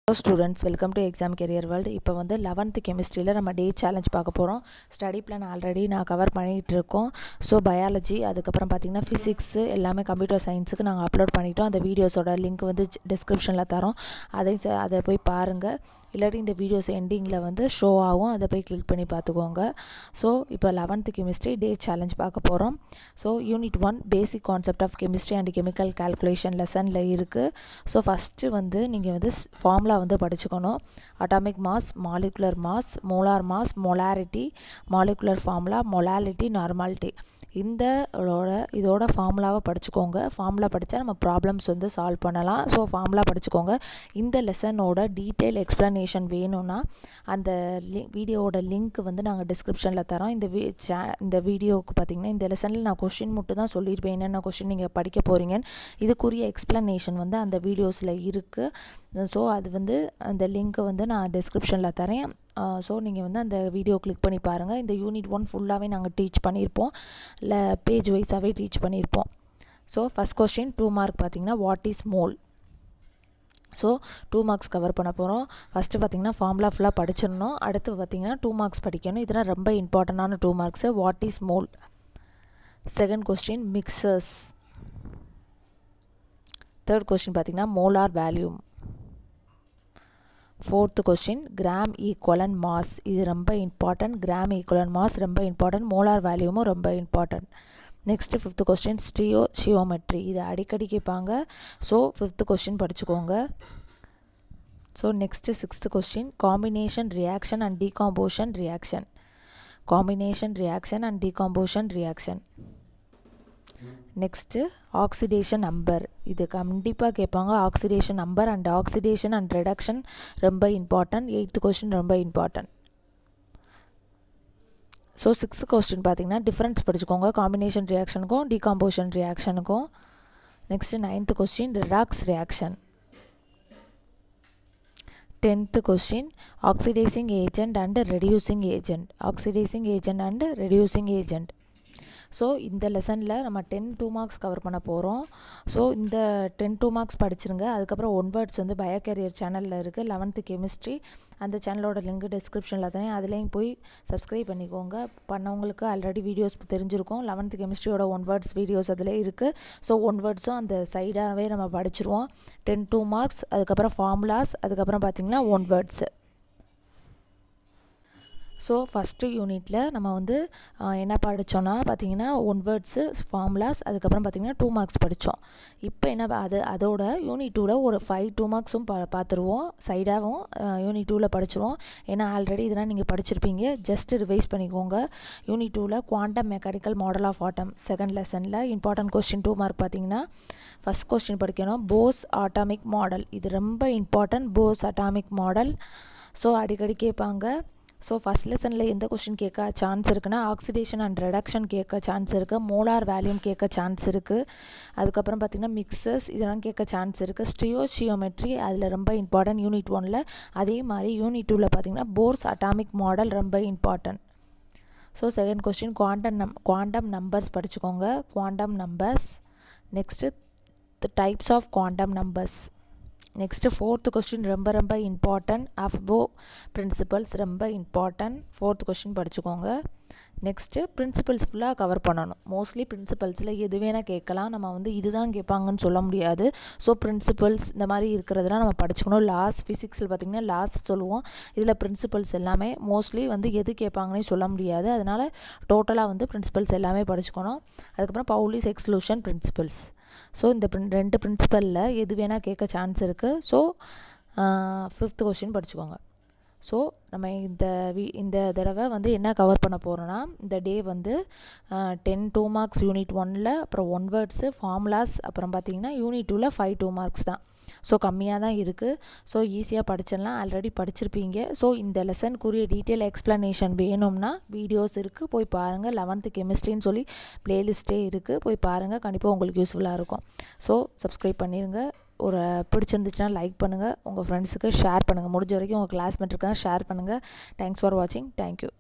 students welcome to exam career world இப்போ வந்து eleventh கெமிஸ்ட்ரியில் நம்ம டே சேலஞ்ச் பார்க்க போகிறோம் ஸ்டடி பிளான் ஆல்ரெடி நான் கவர் பண்ணிகிட்டு இருக்கோம் ஸோ பயாலஜி அதுக்கப்புறம் பார்த்திங்கன்னா ஃபிசிக்ஸு எல்லாமே கம்ப்யூட்டர் சயின்ஸுக்கு நாங்கள் அப்லோட் பண்ணிட்டோம் அந்த வீடியோஸோட லிங்க் வந்து டிஸ்கிரிப்ஷனில் தரோம் அதை அதை போய் பாருங்கள் இல்லாட்டி இந்த வீடியோஸ் எண்டிங்கில் வந்து ஷோ ஆகும் அதை போய் கிளிக் பண்ணி பார்த்துக்கோங்க ஸோ இப்போ லெவன்த்து கெமிஸ்ட்ரி டே சேலஞ்ச் பார்க்க போகிறோம் so unit one basic concept of chemistry and chemical calculation லெசனில் இருக்குது ஸோ ஃபஸ்ட்டு வந்து நீங்கள் வந்து ஃபார்முலா வந்து படிச்சுக்கணும் atomic mass molecular mass molar mass molarity molecular formula molality normality இந்த இதோட ஃபார்முலாவை படிச்சுக்கோங்க ஃபார்முலா படித்தா நம்ம ப்ராப்ளம்ஸ் வந்து சால்வ் பண்ணலாம் ஸோ ஃபார்முலா படிச்சுக்கோங்க இந்த லெசனோட டீட்டெயில் எக்ஸ்ப்ளனேஷன் வேணும்னா அந்த லி வீடியோவோட லிங்க் வந்து நாங்கள் டிஸ்கிரிப்ஷனில் தரோம் இந்த வீ சே இந்த வீடியோவுக்கு பார்த்தீங்கன்னா இந்த லெசனில் நான் கொஷின் மட்டும் தான் சொல்லியிருப்பேன் என்னென்ன கொஷின் நீங்கள் படிக்க போகிறீங்கன்னு இதுக்குரிய எக்ஸ்ப்ளனேஷன் வந்து அந்த வீடியோஸில் இருக்குது ஸோ அது வந்து அந்த லிங்க்கை வந்து நான் டிஸ்கிரிப்ஷனில் தரேன் ஸோ நீங்கள் வந்து அந்த வீடியோ கிளிக் பண்ணி பாருங்கள் இந்த யூனிட் ஒன் ஃபுல்லாகவே நாங்கள் டீச் பண்ணியிருப்போம் இல்லை பேஜ் வைஸாகவே டீச் பண்ணியிருப்போம் so first question two mark பார்த்தீங்கன்னா what is mole so two marks cover பண்ண போகிறோம் ஃபஸ்ட்டு பார்த்திங்கன்னா ஃபார்முலா ஃபுல்லாக படிச்சிடணும் அடுத்து பார்த்திங்கன்னா டூ மார்க்ஸ் படிக்கணும் இதெல்லாம் ரொம்ப இம்பார்ட்டண்டான two marks what is mole second question mixtures third question பார்த்திங்கன்னா molar volume fourth question gram equivalent mass இது ரொம்ப இம்பார்ட்டன்ட் கிராம் ஈக்குவலன் மாஸ் ரொம்ப இம்பார்ட்டன்ட் மோலார் வேல்யூமும் ரொம்ப important next fifth question stoichiometry இது அடிக்கடி கேட்பாங்க ஸோ ஃபிஃப்த்து கொஸ்டின் படிச்சுக்கோங்க so next sixth question combination reaction and decomposition reaction combination reaction and decomposition reaction next oxidation number இது கண்டிப்பாக கேட்பாங்க oxidation number and oxidation and reduction ரொம்ப important eighth question ரொம்ப important so sixth question பார்த்தீங்கன்னா difference படிச்சுக்கோங்க combination ரியாக்ஷனுக்கும் decomposition ரியாக்ஷனுக்கும் next ninth question redox reaction tenth question oxidising agent and reducing agent oxidising agent and reducing agent so இந்த லெசனில் நம்ம ten two marks cover பண்ண போகிறோம் ஸோ இந்த டென் டூ மார்க்ஸ் படிச்சிருங்க அதுக்கப்புறம் ஒன் வேர்ட்ஸ் வந்து பயோ கேரியர் சேனலில் இருக்குது லெவன்த்து கெமிஸ்ட்ரி அந்த சேனலோட லிங்க் டிஸ்கிரிப்ஷனில் தான் அதுலேயும் போய் சப்ஸ்கிரைப் பண்ணிக்கோங்க பண்ணவங்களுக்கு ஆல்ரெடி வீடியோஸ் தெரிஞ்சிருக்கும் லெவன்த்து கெமிஸ்ட்ரியோட ஒன் வேர்ட்ஸ் வீடியோஸ் அதில் இருக்குது ஸோ ஒன் வேர்ட்ஸும் அந்த சைடாகவே நம்ம படிச்சிருவோம் டென் டூ மார்க்ஸ் அதுக்கப்புறம் ஃபார்முலாஸ் அதுக்கப்புறம் பார்த்திங்கன்னா ஒன் வேர்ட்ஸு ஸோ ஃபஸ்ட்டு யூனிட்டில் நம்ம வந்து என்ன படித்தோன்னா பார்த்தீங்கன்னா ஒன் வேர்ட்ஸு ஃபார்முலாஸ் அதுக்கப்புறம் பார்த்திங்கன்னா டூ மார்க்ஸ் படித்தோம் இப்போ என்ன அது அதோட யூனிட் டூவில் ஒரு ஃபைவ் டூ மார்க்ஸும் பா பார்த்துருவோம் சைடாகவும் யூனிட் டூவில் படிச்சிருவோம் ஏன்னா ஆல்ரெடி இதெல்லாம் நீங்கள் படிச்சிருப்பீங்க ஜஸ்ட் ரிவைஸ் பண்ணிக்கோங்க யூனிட் டூவில் quantum mechanical model of atom second லெசனில் இம்பார்ட்டன்ட் கொஸ்டின் டூ மார்க் பார்த்தீங்கன்னா ஃபஸ்ட் கொஸ்டின் படிக்கணும் போஸ் ஆட்டாமிக் மாடல் இது ரொம்ப important Bohr's atomic model so அடிக்கடி கேட்பாங்க ஸோ ஃபஸ்ட் லெசனில் எந்த கொஷின் கேட்க சான்ஸ் இருக்குன்னா ஆக்சிடேஷன் அண்ட் ரெடக்ஷன் கேட்க சான்ஸ் இருக்குது மோலார் வேல்யூம் கேட்க சான்ஸ் இருக்குது அதுக்கப்புறம் பார்த்திங்கன்னா மிக்சஸ் இதெல்லாம் கேட்க சான்ஸ் இருக்குது ஸ்டியோ ஷியோமெட்ரி அதில் ரொம்ப இம்பார்ட்டன்ட் யூனிட் ஒனில் அதே மாதிரி யூனிட் டூவில் பார்த்திங்கன்னா போர்ஸ் அட்டாமிக் மாடல் ரொம்ப important so second question quantum நம் குவாண்டம் நம்பர்ஸ் படிச்சுக்கோங்க quantum numbers next types of quantum numbers next fourth question ரொம்ப ரொம்ப இம்பார்ட்டன்ட் அஃபோ பிரின்சிபல்ஸ் ரொம்ப இம்பார்ட்டன்ட் ஃபோர்த் கொஸ்டின் படிச்சுக்கோங்க நெக்ஸ்ட்டு பிரின்சிபல்ஸ் ஃபுல்லாக கவர் பண்ணணும் மோஸ்ட்லி பிரின்சிபல்ஸில் எது வேணால் கேட்கலாம் நம்ம வந்து இதுதான் கேட்பாங்கன்னு சொல்ல முடியாது ஸோ பிரின்சிபல்ஸ் இந்த மாதிரி இருக்கிறதெல்லாம் நம்ம படிச்சுக்கணும் லாஸ் ஃபிசிக்ஸில் பார்த்திங்கன்னா லாஸ் சொல்லுவோம் இதில் பிரின்சிபல்ஸ் எல்லாமே மோஸ்ட்லி வந்து எது கேட்பாங்கன்னே சொல்ல முடியாது அதனால் டோட்டலாக வந்து பிரின்சிபல்ஸ் எல்லாமே படிச்சுக்கணும் அதுக்கப்புறம் பவுலிஸ் எக்ஸ்க்ளூஷன் பிரின்சிபல்ஸ் ஸோ இந்த ரெண்டு பிரின்சிபலில் எது வேணால் கேட்க சான்ஸ் இருக்குது ஸோ ஃபிஃப்த் கொஷின் படிச்சுக்கோங்க ஸோ நம்ம இந்த வி இந்த தடவை வந்து என்ன கவர் பண்ண போகிறோன்னா இந்த டே வந்து டென் டூ மார்க்ஸ் யூனிட் ஒனில் அப்புறம் ஒன் வேர்ட்ஸு ஃபார்முலாஸ் அப்புறம் பார்த்திங்கன்னா யூனிட் டூவில் ஃபைவ் டூ மார்க்ஸ் தான் ஸோ கம்மியாக தான் இருக்குது ஸோ ஈஸியாக படிச்சிடலாம் ஆல்ரெடி படிச்சிருப்பீங்க ஸோ இந்த லெசனுக்குரிய டீட்டெயில் எக்ஸ்ப்ளனேஷன் வேணும்னா வீடியோஸ் இருக்குது போய் பாருங்கள் லெவன்த்து கெமிஸ்ட்ரின்னு சொல்லி ப்ளேலிஸ்ட்டே இருக்குது போய் பாருங்கள் கண்டிப்பாக உங்களுக்கு யூஸ்ஃபுல்லாக இருக்கும் ஸோ சப்ஸ்கிரைப் பண்ணிடுங்க ஒரு பிடிச்சிருந்துச்சுன்னா லைக் பண்ணுங்கள் உங்கள் ஃப்ரெண்ட்ஸுக்கு ஷேர் பண்ணுங்கள் முடிஞ்ச வரைக்கும் உங்கள் கிளாஸ்மேட் இருக்காங்க ஷேர் பண்ணுங்கள் தேங்க்ஸ் ஃபார் வாட்சிங் தேங்க்யூ